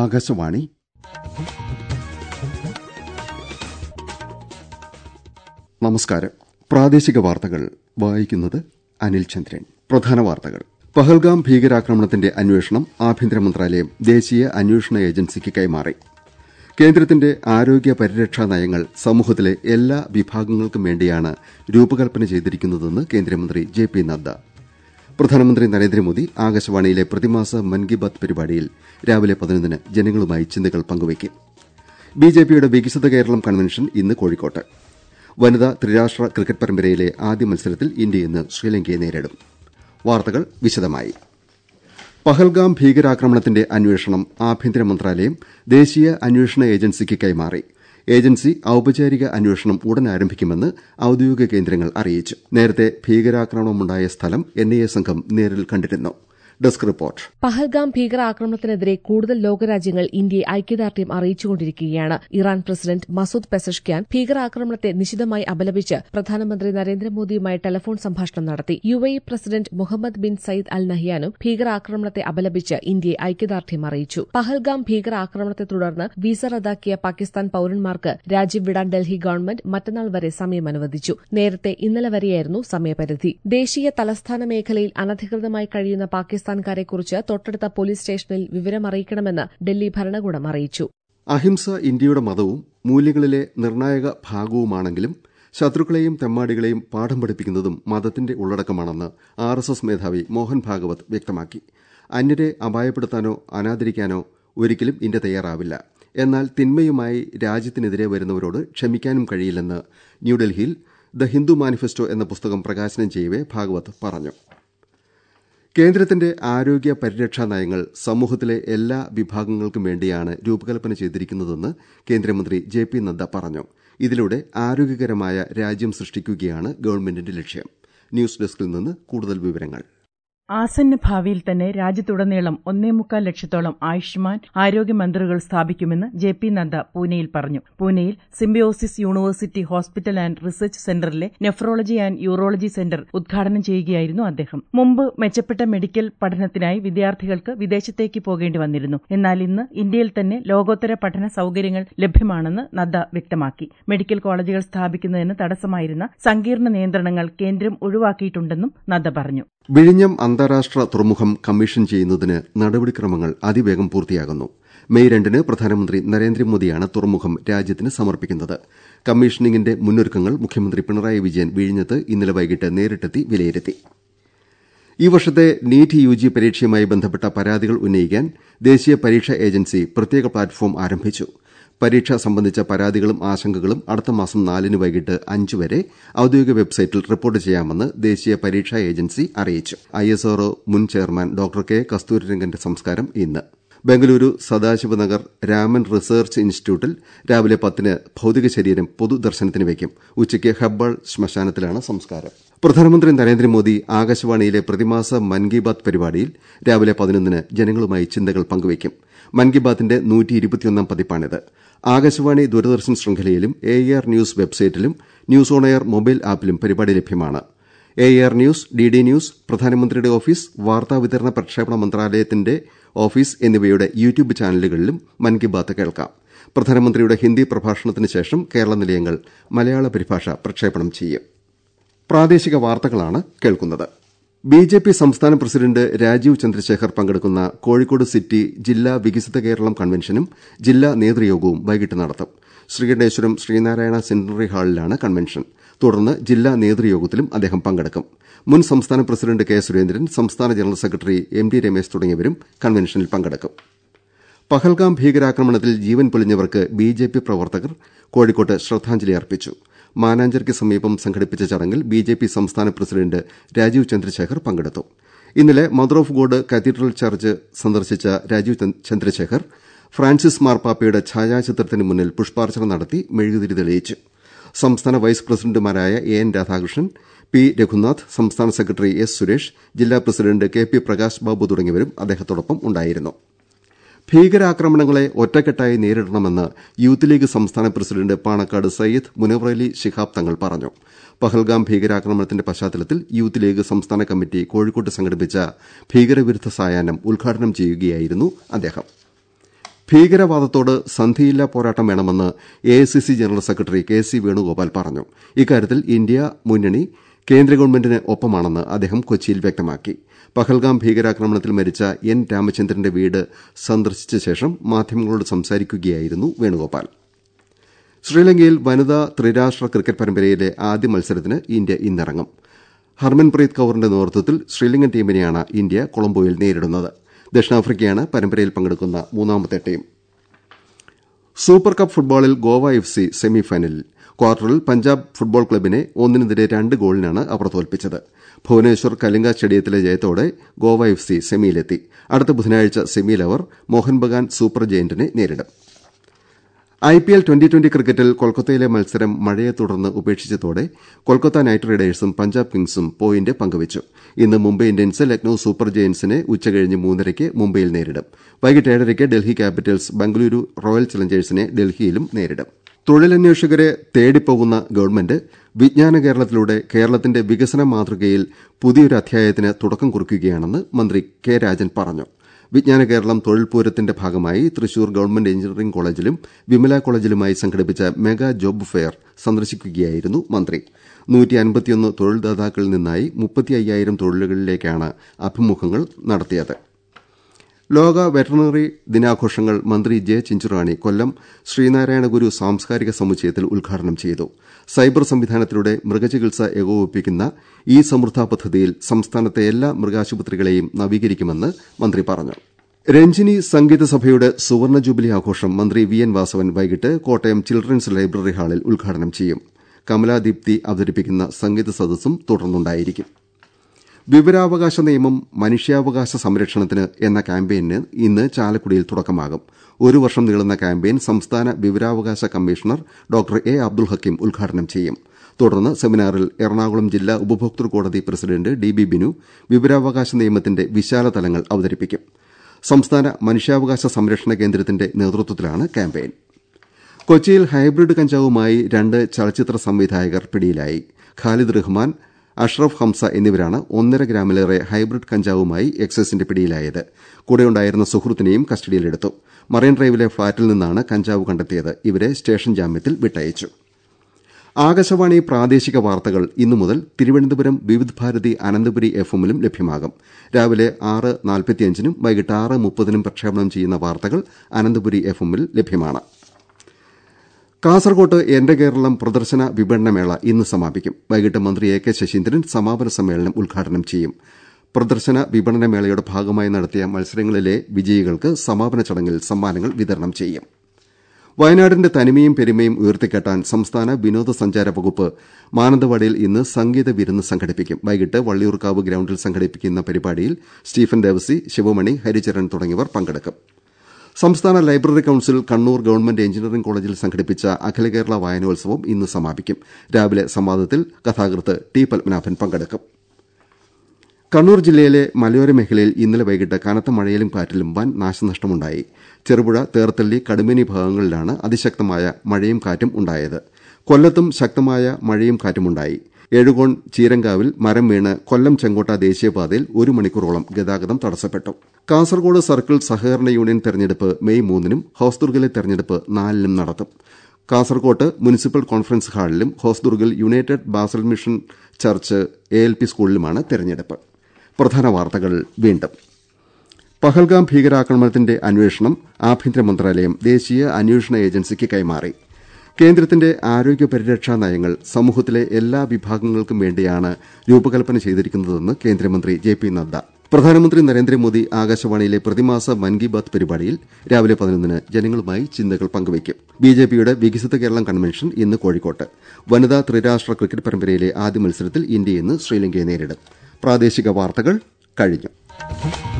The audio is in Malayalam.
ആകാശവാണി നമസ്കാരം പ്രാദേശിക വാർത്തകൾ വായിക്കുന്നത് അനിൽ ചന്ദ്രൻ പ്രധാന വാർത്തകൾ പഹൽഗാം ഭീകരാക്രമണത്തിന്റെ അന്വേഷണം ആഭ്യന്തര മന്ത്രാലയം ദേശീയ അന്വേഷണ ഏജൻസിക്ക് കൈമാറി കേന്ദ്രത്തിന്റെ ആരോഗ്യ പരിരക്ഷാ നയങ്ങൾ സമൂഹത്തിലെ എല്ലാ വിഭാഗങ്ങൾക്കും വേണ്ടിയാണ് രൂപകൽപ്പന ചെയ്തിരിക്കുന്നതെന്ന് കേന്ദ്രമന്ത്രി ജെ പി നദ്ദ പ്രധാനമന്ത്രി നരേന്ദ്രമോദി ആകാശവാണിയിലെ പ്രതിമാസ മൻ കി ബാത് പരിപാടിയിൽ രാവിലെ പതിനൊന്നിന് ജനങ്ങളുമായി ചിന്തകൾ പങ്കുവയ്ക്കും ബിജെപിയുടെ വികസിത കേരളം കൺവെൻഷൻ ഇന്ന് കോഴിക്കോട്ട് വനിതാ ത്രിരാഷ്ട്ര ക്രിക്കറ്റ് പരമ്പരയിലെ ആദ്യ മത്സരത്തിൽ ഇന്ത്യ ഇന്ന് ശ്രീലങ്കയെ നേരിടും വാർത്തകൾ വിശദമായി പഹൽഗാം ഭീകരാക്രമണത്തിന്റെ അന്വേഷണം ആഭ്യന്തര മന്ത്രാലയം ദേശീയ അന്വേഷണ ഏജൻസിക്ക് കൈമാറി ഏജൻസി ഔപചാരിക അന്വേഷണം ഉടൻ ആരംഭിക്കുമെന്ന് ഔദ്യോഗിക കേന്ദ്രങ്ങൾ അറിയിച്ചു നേരത്തെ ഭീകരാക്രമണമുണ്ടായ സ്ഥലം എൻഐഎ സംഘം നേരിൽ കണ്ടിരുന്നു ഡെസ്ക് റിപ്പോർട്ട് പഹൽഗാം ഭീകരാക്രമണത്തിനെതിരെ കൂടുതൽ ലോകരാജ്യങ്ങൾ ഇന്ത്യയെ ഐക്യദാർഢ്യം അറിയിച്ചുകൊണ്ടിരിക്കുകയാണ് ഇറാൻ പ്രസിഡന്റ് മസൂദ് പെസഷ്ക്യാൻ ഭീകരാക്രമണത്തെ നിശിതമായി അപലപിച്ച് പ്രധാനമന്ത്രി നരേന്ദ്രമോദിയുമായി ടെലഫോൺ സംഭാഷണം നടത്തി U A president Mohammed bin Zayed Al നഹ്യാനും ഭീകരാക്രമണത്തെ അപലപിച്ച് ഇന്ത്യയെ ഐക്യദാർഢ്യം അറിയിച്ചു പഹൽഗാം ഭീകരാക്രമണത്തെ തുടർന്ന് വിസ റദ്ദാക്കിയ പാകിസ്ഥാൻ പൌരന്മാർക്ക് രാജ്യം വിടാൻ ഡൽഹി ഗവൺമെന്റ് മറ്റന്നാൾ വരെ സമയം അനുവദിച്ചു നേരത്തെ ഇന്നലെ വരെയായിരുന്നു സമയപരിധി ദേശീയ തലസ്ഥാന മേഖലയിൽ അനധികൃതമായി കഴിയുന്ന പാകിസ്ഥാൻ പാകിസ്ഥാൻകാരെക്കുറിച്ച് തൊട്ടടുത്ത പോലീസ് സ്റ്റേഷനിൽ വിവരമറിയിക്കണമെന്ന് ഡൽഹി ഭരണകൂടം അറിയിച്ചു അഹിംസ ഇന്ത്യയുടെ മതവും മൂല്യങ്ങളിലെ നിർണായക ഭാഗവുമാണെങ്കിലും ശത്രുക്കളെയും തെമ്മാടികളെയും പാഠം പഠിപ്പിക്കുന്നതും മതത്തിന്റെ ഉള്ളടക്കമാണെന്ന് ആർ എസ് എസ് മേധാവി മോഹൻ ഭാഗവത് വ്യക്തമാക്കി അന്യരെ അപായപ്പെടുത്താനോ അനാദരിക്കാനോ ഒരിക്കലും ഇന്ത്യ തയ്യാറാവില്ല എന്നാൽ തിന്മയുമായി രാജ്യത്തിനെതിരെ വരുന്നവരോട് ക്ഷമിക്കാനും കഴിയില്ലെന്ന് ന്യൂഡൽഹിയിൽ ദ ഹിന്ദു മാനിഫെസ്റ്റോ എന്ന പുസ്തകം പ്രകാശനം ചെയ്യവെ ഭാഗവത് പറഞ്ഞു കേന്ദ്രത്തിന്റെ ആരോഗ്യ പരിരക്ഷാ നയങ്ങൾ സമൂഹത്തിലെ എല്ലാ വിഭാഗങ്ങൾക്കും വേണ്ടിയാണ് രൂപകൽപ്പന ചെയ്തിരിക്കുന്നതെന്ന് കേന്ദ്രമന്ത്രി ജെ പി നദ്ദ പറഞ്ഞു ഇതിലൂടെ ആരോഗ്യകരമായ രാജ്യം സൃഷ്ടിക്കുകയാണ് ഗവൺമെന്റിന്റെ ലക്ഷ്യം ന്യൂസ് ഡെസ്കിൽ നിന്ന് കൂടുതൽ വിവരങ്ങൾ ആസന്ന ഭാവിയിൽ തന്നെ രാജ്യത്തുടനീളം ഒന്നേമുക്കാൽ ലക്ഷത്തോളം ആയുഷ്മാൻ ആരോഗ്യമന്ത്രികൾ സ്ഥാപിക്കുമെന്ന് ജെ പി നദ്ദ പൂനെയിൽ പറഞ്ഞു പൂനെയിൽ Symbiosis university hospital and research സെന്ററിലെ നെഫ്രോളജി ആൻഡ് യൂറോളജി സെന്റർ ഉദ്ഘാടനം ചെയ്യുകയായിരുന്നു അദ്ദേഹം മുമ്പ് മെച്ചപ്പെട്ട മെഡിക്കൽ പഠനത്തിനായി വിദ്യാർത്ഥികൾക്ക് വിദേശത്തേക്ക് പോകേണ്ടി വന്നിരുന്നു എന്നാൽ ഇന്ന് ഇന്ത്യയിൽ തന്നെ ലോകോത്തര പഠന സൌകര്യങ്ങൾ ലഭ്യമാണെന്ന് നദ്ദ വ്യക്തമാക്കി മെഡിക്കൽ കോളേജുകൾ സ്ഥാപിക്കുന്നതിന് തടസ്സമായിരുന്ന സങ്കീർണ നിയന്ത്രണങ്ങൾ കേന്ദ്രം ഒഴിവാക്കിയിട്ടുണ്ടെന്നും നദ്ദ പറഞ്ഞു വിഴിഞ്ഞം അന്താരാഷ്ട്ര തുറമുഖം കമ്മീഷൻ ചെയ്യുന്നതിന് നടപടിക്രമങ്ങൾ അതിവേഗം പൂർത്തിയാകുന്നു മെയ് രണ്ടിന് പ്രധാനമന്ത്രി നരേന്ദ്രമോദിയാണ് തുറമുഖം രാജ്യത്തിന് സമർപ്പിക്കുന്നത് കമ്മീഷനിങ്ങിന്റെ മുന്നൊരുക്കങ്ങൾ മുഖ്യമന്ത്രി പിണറായി വിജയൻ വിഴിഞ്ഞത്ത് ഇന്നലെ വൈകിട്ട് നേരിട്ടെത്തി വിലയിരുത്തി ഈ വർഷത്തെ നീറ്റ് യു ജി പരീക്ഷയുമായി ബന്ധപ്പെട്ട പരാതികൾ ഉന്നയിക്കാൻ ദേശീയ പരീക്ഷാ ഏജൻസി പ്രത്യേക പ്ലാറ്റ്ഫോം ആരംഭിച്ചു പരീക്ഷ സംബന്ധിച്ച പരാതികളും ആശങ്കകളും അടുത്ത മാസം നാലിന് വൈകിട്ട് അഞ്ച് വരെ ഔദ്യോഗിക വെബ്സൈറ്റിൽ റിപ്പോർട്ട് ചെയ്യാമെന്ന് ദേശീയ പരീക്ഷാ ഏജൻസി അറിയിച്ചു ഐഎസ്ആർഒ മുൻ ചെയർമാൻ ഡോക്ടർ കെ കസ്തൂരിരംഗന്റെ സംസ്കാരം ഇന്ന് ബംഗളൂരു സദാശിവനഗർ രാമൻ റിസർച്ച് ഇൻസ്റ്റിറ്റ്യൂട്ടിൽ രാവിലെ പത്തിന് ഭൌതിക ശരീരം പൊതുദർശനത്തിന് വയ്ക്കും ഉച്ചയ്ക്ക് ഹബ്ബാൾ ശ്മശാനത്തിലാണ് സംസ്കാരം പ്രധാനമന്ത്രി നരേന്ദ്രമോദി ആകാശവാണിയിലെ പ്രതിമാസ മൻ കി ബാത് പരിപാടിയിൽ രാവിലെ പതിനൊന്നിന് ജനങ്ങളുമായി ചിന്തകൾ പങ്കുവയ്ക്കും മൻ കി ബാത്തിന്റെ നൂറ്റിയിരുപത്തിയൊന്നാം പതിപ്പാണിത് ആകാശവാണി ദൂരദർശൻ ശൃംഖലയിലും എ ആർ ന്യൂസ് വെബ്സൈറ്റിലും ന്യൂസ് ഓൺ എയർ മൊബൈൽ ആപ്പിലും പരിപാടി ലഭ്യമാണ് A R news D D news പ്രധാനമന്ത്രിയുടെ ഓഫീസ് വാർത്താ വിതരണ പ്രക്ഷേപണ മന്ത്രാലയത്തിന്റെ ഓഫീസ് എന്നിവയുടെ യൂട്യൂബ് ചാനലുകളിലും മൻ കി ബാത്ത് കേൾക്കാം പ്രധാനമന്ത്രിയുടെ ഹിന്ദി പ്രഭാഷണത്തിന് ശേഷം കേരള നിലയങ്ങൾ മലയാള പരിഭാഷ പ്രക്ഷേപണം ചെയ്യും പ്രാദേശിക വാർത്തകളാണ് കേൾക്കുന്നത് ബി ജെ പി സംസ്ഥാന പ്രസിഡന്റ് രാജീവ് ചന്ദ്രശേഖർ പങ്കെടുക്കുന്ന കോഴിക്കോട് സിറ്റി ജില്ലാ വികസിത കേരളം കൺവെൻഷനും ജില്ലാ നേതൃയോഗവും വൈകിട്ട് നടത്തും ശ്രീകണ്ഠേശ്വരം ശ്രീനാരായണ സെന്റിനറി ഹാളിലാണ് കൺവെൻഷൻ തുടർന്ന് ജില്ലാ നേതൃയോഗത്തിലും അദ്ദേഹം പങ്കെടുക്കും മുൻ സംസ്ഥാന പ്രസിഡന്റ് കെ സുരേന്ദ്രൻ സംസ്ഥാന general secretary M T Ramesh തുടങ്ങിയവരും കൺവെൻഷനിൽ പങ്കെടുക്കും പഹൽഗാം ഭീകരാക്രമണത്തിൽ ജീവൻ പൊലിഞ്ഞവർക്ക് ബി ജെ പി പ്രവർത്തകർ കോഴിക്കോട്ട് ശ്രദ്ധാഞ്ജലി അർപ്പിച്ചു മാനാഞ്ചർക്ക് സമീപം സംഘടിപ്പിച്ച ചടങ്ങിൽ ബി ജെ പി സംസ്ഥാന പ്രസിഡന്റ് രാജീവ് ചന്ദ്രശേഖർ പങ്കെടുത്തു ഇന്നലെ mother of God cathedral church സന്ദർശിച്ച രാജീവ് ചന്ദ്രശേഖർ ഫ്രാൻസിസ് മാർപ്പാപ്പയുടെ ഛായാചിത്രത്തിന് മുന്നിൽ പുഷ്പാർച്ചന നടത്തി മെഴുകുതിരി തെളിയിച്ചു സംസ്ഥാന വൈസ് പ്രസിഡന്റുമാരായ A N Radhakrishnan P Raghunath സംസ്ഥാന സെക്രട്ടറി എസ് സുരേഷ് ജില്ലാ president K P Prakash Babu തുടങ്ങിയവരും അദ്ദേഹത്തോടൊപ്പം ഉണ്ടായിരുന്നു ഭീകരാക്രമണങ്ങളെ ഒറ്റക്കെട്ടായി നേരിടണമെന്ന് യൂത്ത് ലീഗ് സംസ്ഥാന പ്രസിഡന്റ് പാണക്കാട് സയ്യിദ് മുനവറലി ശിഹാബ് തങ്ങൾ പറഞ്ഞു പഹൽഗാം ഭീകരാക്രമണത്തിന്റെ പശ്ചാത്തലത്തിൽ യൂത്ത് ലീഗ് സംസ്ഥാന കമ്മിറ്റി കോഴിക്കോട്ട് സംഘടിപ്പിച്ച ഭീകരവിരുദ്ധ സായാഹ്നം ഉദ്ഘാടനം ചെയ്യുകയായിരുന്നു അദ്ദേഹം ഭീകരവാദത്തോട് സന്ധിയില്ലാ പോരാട്ടം വേണമെന്ന് AICC general secretary K C Venugopal പറഞ്ഞു ഇക്കാര്യത്തിൽ ഇന്ത്യ മുന്നണി കേന്ദ്ര ഗവൺമെന്റിന് ഒപ്പമാണെന്ന് അദ്ദേഹം കൊച്ചിയിൽ വ്യക്തമാക്കി പഹൽഗാം ഭീകരാക്രമണത്തിൽ മരിച്ച എൻ രാമചന്ദ്രന്റെ വീട് സന്ദർശിച്ച ശേഷം മാധ്യമങ്ങളോട് സംസാരിക്കുകയായിരുന്നു വേണുഗോപാൽ ശ്രീലങ്കയിൽ വനിതാ ത്രിരാഷ്ട്ര ക്രിക്കറ്റ് പരമ്പരയിലെ ആദ്യ മത്സരത്തിന് ഇന്ത്യ ഇന്നിറങ്ങും ഹർമൻപ്രീത് കൌറിന്റെ നേതൃത്വത്തിൽ ശ്രീലങ്കൻ ടീമിനെയാണ് ഇന്ത്യ കൊളംബോയിൽ നേരിടുന്നത് ദക്ഷിണാഫ്രിക്കയാണ് പരമ്പരയിൽ പങ്കെടുക്കുന്ന മൂന്നാമത്തെ ടീം സൂപ്പർ കപ്പ് ഫുട്ബോളിൽ ഗോവ എഫ് സി സെമിഫൈനലിൽ ക്വാർട്ടറിൽ പഞ്ചാബ് ഫുട്ബോൾ ക്ലബിനെ ഒന്നിനെതിരെ രണ്ട് ഗോളിനാണ് അവർ തോൽപ്പിച്ചത് ഭുവനേശ്വർ കലിംഗ സ്റ്റേഡിയത്തിലെ ജയത്തോടെ ഗോവ എഫ് സി സെമിയിലെത്തി അടുത്ത ബുധനാഴ്ച സെമിയിൽ അവർ മോഹൻ ബഗാൻ സൂപ്പർ ജയന്റിനെ നേരിടും ഐപിഎൽ ട്വന്റി ട്വന്റി ക്രിക്കറ്റിൽ കൊൽക്കത്തയിലെ മത്സരം മഴയെ തുടർന്ന് ഉപേക്ഷിച്ചതോടെ കൊൽക്കത്ത നൈറ്റ് റൈഡേഴ്സും പഞ്ചാബ് കിങ്സും പോയിന്റ് പങ്കുവച്ചു ഇന്ന് മുംബൈ ഇന്ത്യൻസ് ലക്നൌ സൂപ്പർ ജയന്റ്സിനെ ഉച്ചകഴിഞ്ഞ് മൂന്നരയ്ക്ക് മുംബൈയിൽ നേരിടും വൈകിട്ട് ഏഴരയ്ക്ക് ഡൽഹി ക്യാപിറ്റൽസ് ബംഗളൂരു റോയൽ ചലഞ്ചേഴ്സിനെ ഡൽഹിയിലും നേരിടും തൊഴിലന്വേഷകരെ തേടിപ്പോകുന്ന ഗവൺമെന്റ് വിജ്ഞാന കേരളത്തിലൂടെ കേരളത്തിന്റെ വികസന മാതൃകയിൽ പുതിയൊരു അധ്യായത്തിന് തുടക്കം കുറിക്കുകയാണെന്ന് മന്ത്രി കെ രാജൻ പറഞ്ഞു വിജ്ഞാന കേരളം തൊഴിൽ പൂരത്തിന്റെ ഭാഗമായി തൃശൂർ ഗവൺമെന്റ് എഞ്ചിനീയറിംഗ് കോളേജിലും വിമല കോളേജിലുമായി സംഘടിപ്പിച്ച മെഗാ ജോബ് ഫെയർ സന്ദർശിക്കുകയായിരുന്നു മന്ത്രി തൊഴിൽദാതാക്കളിൽ നിന്നായി മുപ്പത്തി അയ്യായിരം തൊഴിലുകളിലേക്കാണ് അഭിമുഖങ്ങൾ നടത്തിയത് ലോക വെറ്ററിനറി ദിനാഘോഷങ്ങൾ മന്ത്രി ജെ ചിഞ്ചുറാണി കൊല്ലം ശ്രീനാരായണ ഗുരു സാംസ്കാരിക സമുച്ചയത്തിൽ ഉദ്ഘാടനം ചെയ്തു സൈബർ സംവിധാനത്തിലൂടെ മൃഗചികിത്സ ഏകോപിപ്പിക്കുന്ന ഇ സമൃദ്ധ പദ്ധതിയിൽ സംസ്ഥാനത്തെ എല്ലാ മൃഗാശുപത്രികളെയും നവീകരിക്കുമെന്ന് മന്ത്രി പറഞ്ഞു രഞ്ജിനി സംഗീത സഭയുടെ സുവർണ ജൂബിലി ആഘോഷം മന്ത്രി വി എൻ വാസവൻ വൈകിട്ട് കോട്ടയം ചിൽഡ്രൻസ് ലൈബ്രറി ഹാളിൽ ഉദ്ഘാടനം ചെയ്യും കമലാദീപ്തി അവതരിപ്പിക്കുന്ന സംഗീത സദസ്സും തുടർന്നുണ്ടായിരിക്കും വിവരാവകാശ നിയമം മനുഷ്യാവകാശ സംരക്ഷണത്തിന് എന്ന ക്യാമ്പയിന് ഇന്ന് ചാലക്കുടിയിൽ തുടക്കമാകും ഒരു വർഷം നീളുന്ന ക്യാമ്പയിൻ സംസ്ഥാന വിവരാവകാശ commissioner doctor A Abdul Hakeem ഉദ്ഘാടനം ചെയ്യും തുടർന്ന് സെമിനാറിൽ എറണാകുളം ജില്ലാ ഉപഭോക്തൃ കോടതി പ്രസിഡന്റ് ഡി ബി ബിനു വിവരാവകാശ നിയമത്തിന്റെ വിശാല തലങ്ങൾ അവതരിപ്പിക്കും സംസ്ഥാന മനുഷ്യാവകാശ സംരക്ഷണ കേന്ദ്രത്തിന്റെ നേതൃത്വത്തിലാണ് ക്യാമ്പയിൻ കൊച്ചിയിൽ ഹൈബ്രിഡ് കഞ്ചാവുമായി രണ്ട് ചലച്ചിത്ര സംവിധായകർ പിടിയിലായി ഖാലിദ് റഹ്മാൻ അഷ്റഫ് ഹംസ എന്നിവരാണ് ഒന്നര ഗ്രാമിലേറെ ഹൈബ്രിഡ് കഞ്ചാവുമായി എക്സൈസിന്റെ പിടിയിലായത് കൂടെയുണ്ടായിരുന്ന സുഹൃത്തിനെയും കസ്റ്റഡിയിലെടുത്തു മറൈൻ ഡ്രൈവിലെ ഫ്ളാറ്റിൽ നിന്നാണ് കഞ്ചാവ് കണ്ടെത്തിയത് ഇവരെ സ്റ്റേഷൻ ജാമ്യത്തിൽ വിട്ടയച്ചു ആകാശവാണി പ്രാദേശിക വാർത്തകൾ ഇന്നു മുതൽ തിരുവനന്തപുരം വിവിധ് ഭാരതി അനന്തപുരി എഫ്എമ്മിലും ലഭ്യമാകും രാവിലെ ആറ് നാൽപ്പത്തിയഞ്ചിനും വൈകിട്ട് ആറ് മുപ്പതിനും പ്രക്ഷേപണം ചെയ്യുന്ന വാർത്തകൾ അനന്തപുരി എഫ്എമ്മിൽ ലഭ്യമാണ് കാസർകോട്ട് എന്റെ കേരളം പ്രദർശന വിപണനമേള ഇന്ന് സമാപിക്കും വൈകിട്ട് മന്ത്രി എ കെ ശശീന്ദ്രൻ സമാപന സമ്മേളനം ഉദ്ഘാടനം ചെയ്യും പ്രദർശന വിപണനമേളയുടെ ഭാഗമായി നടത്തിയ മത്സരങ്ങളിലെ വിജയികൾക്ക് സമാപന ചടങ്ങിൽ സമ്മാനങ്ങൾ വിതരണം ചെയ്യും വയനാടിന്റെ തനിമയും പെരുമയും ഉയർത്തിക്കെട്ടാൻ സംസ്ഥാന വിനോദസഞ്ചാര വകുപ്പ് മാനന്തവാടിയിൽ ഇന്ന് സംഗീത വിരുന്ന് സംഘടിപ്പിക്കും വൈകിട്ട് വള്ളിയൂർക്കാവ് ഗ്രൌണ്ടിൽ സംഘടിപ്പിക്കുന്ന പരിപാടിയിൽ സ്റ്റീഫൻ ദേവസി ശിവമണി ഹരിചരൺ തുടങ്ങിയവർ പങ്കെടുക്കും സംസ്ഥാന library council Kannur government engineering കോളേജിൽ സംഘടിപ്പിച്ച അഖില കേരള വായനോത്സവം ഇന്ന് സമാപിക്കും രാവിലെ സംവാദത്തിൽ കഥാകൃത്ത് ടി പത്മനാഭൻ പങ്കെടുക്കും കണ്ണൂർ ജില്ലയിലെ മലയോര മേഖലയിൽ ഇന്നലെ വൈകിട്ട് കനത്ത മഴയിലും കാറ്റിലും വൻ നാശനഷ്ടമുണ്ടായി ചെറുപുഴ തേർത്തല്ലി കടുമേനി ഭാഗങ്ങളിലാണ് അതിശക്തമായ മഴയും കാറ്റും ഉണ്ടായത് കൊല്ലത്തും ശക്തമായ മഴയും കാറ്റുമുണ്ടായി ഏഴുകോൺ ചീരങ്കാവിൽ മരം വീണ് കൊല്ലം ചെങ്കോട്ട ദേശീയപാതയിൽ ഒരു മണിക്കൂറോളം ഗതാഗതം തടസ്സപ്പെട്ടു കാസർകോട് സർക്കിൾ സഹകരണ യൂണിയൻ തെരഞ്ഞെടുപ്പ് മെയ് മൂന്നിനും ഹോസ്ദുർഗിലെ തെരഞ്ഞെടുപ്പ് നാലിനും നടത്തും കാസർകോട്ട് മുനിസിപ്പൽ കോൺഫറൻസ് ഹാളിലും ഹോസ്ദുർഗിൽ United Basel mission church A L P സ്കൂളിലുമാണ് തെരഞ്ഞെടുപ്പ് പ്രധാന വാർത്തകൾ വീണ്ടും പഹൽഗാം ഭീകരാക്രമണത്തിന്റെ അന്വേഷണം ആഭ്യന്തര മന്ത്രാലയം ദേശീയ അന്വേഷണ ഏജൻസിക്ക് കൈമാറി കേന്ദ്രത്തിന്റെ ആരോഗ്യ പരിരക്ഷാ നയങ്ങൾ സമൂഹത്തിലെ എല്ലാ വിഭാഗങ്ങൾക്കും വേണ്ടിയാണ് രൂപകൽപ്പന ചെയ്തിരിക്കുന്നതെന്ന് കേന്ദ്രമന്ത്രി ജെ പി നദ്ദ പ്രധാനമന്ത്രി നരേന്ദ്രമോദി ആകാശവാണിയിലെ പ്രതിമാസ മൻ കി ബാത് പരിപാടിയിൽ രാവിലെ പതിനൊന്നിന് ജനങ്ങളുമായി ചിന്തകൾ പങ്കുവയ്ക്കും ബിജെപിയുടെ വികസിത കേരളം കൺവെൻഷൻ ഇന്ന് കോഴിക്കോട്ട് വനിതാ ത്രിരാഷ്ട്ര ക്രിക്കറ്റ് പരമ്പരയിലെ ആദ്യ മത്സരത്തിൽ ഇന്ത്യ ഇന്ന് ശ്രീലങ്കയെ നേരിടും പ്രാദേശിക വാർത്തകൾ കഴിഞ്ഞു